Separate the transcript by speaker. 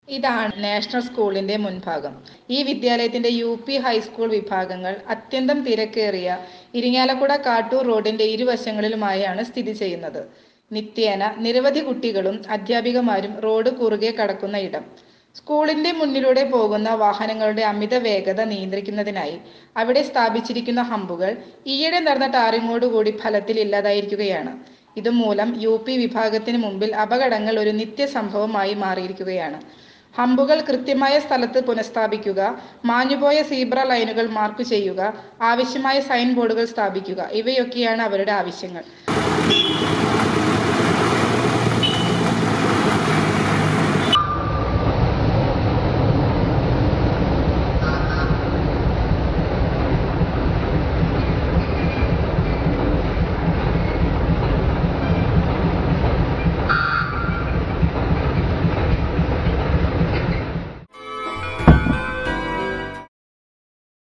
Speaker 1: ഇതാണ് നാഷണൽ സ്കൂളിന്റെ മുൻഭാഗം ഈ വിദ്യാലയത്തിന്റെ യു പി ഹൈസ്കൂൾ വിഭാഗങ്ങൾ അത്യന്തം തിരക്കേറിയ ഇരിങ്ങാലക്കുട കാട്ടൂർ റോഡിന്റെ ഇരുവശങ്ങളിലുമായാണ് സ്ഥിതി ചെയ്യുന്നത് നിത്യേന നിരവധി കുട്ടികളും അധ്യാപികമാരും റോഡ് കുറുകെ കടക്കുന്ന ഇടം സ്കൂളിന്റെ മുന്നിലൂടെ പോകുന്ന വാഹനങ്ങളുടെ അമിത വേഗത നിയന്ത്രിക്കുന്നതിനായി അവിടെ സ്ഥാപിച്ചിരിക്കുന്ന ഹമ്പുകൾ ഈയിടെ നടന്ന ടാറിങ്ങോടുകൂടി ഫലത്തിൽ ഇല്ലാതായിരിക്കുകയാണ് ഇതുമൂലം യു പി വിഭാഗത്തിന് മുമ്പിൽ അപകടങ്ങൾ ഒരു നിത്യസംഭവമായി മാറിയിരിക്കുകയാണ് ഹമ്പുകൾ കൃത്യമായ സ്ഥലത്ത് പുനഃസ്ഥാപിക്കുക മാഞ്ഞുപോയ സീബ്ര ലൈനുകൾ മാർക്ക് ചെയ്യുക ആവശ്യമായ സൈൻ ബോർഡുകൾ സ്ഥാപിക്കുക ഇവയൊക്കെയാണ് അവരുടെ ആവശ്യങ്ങൾ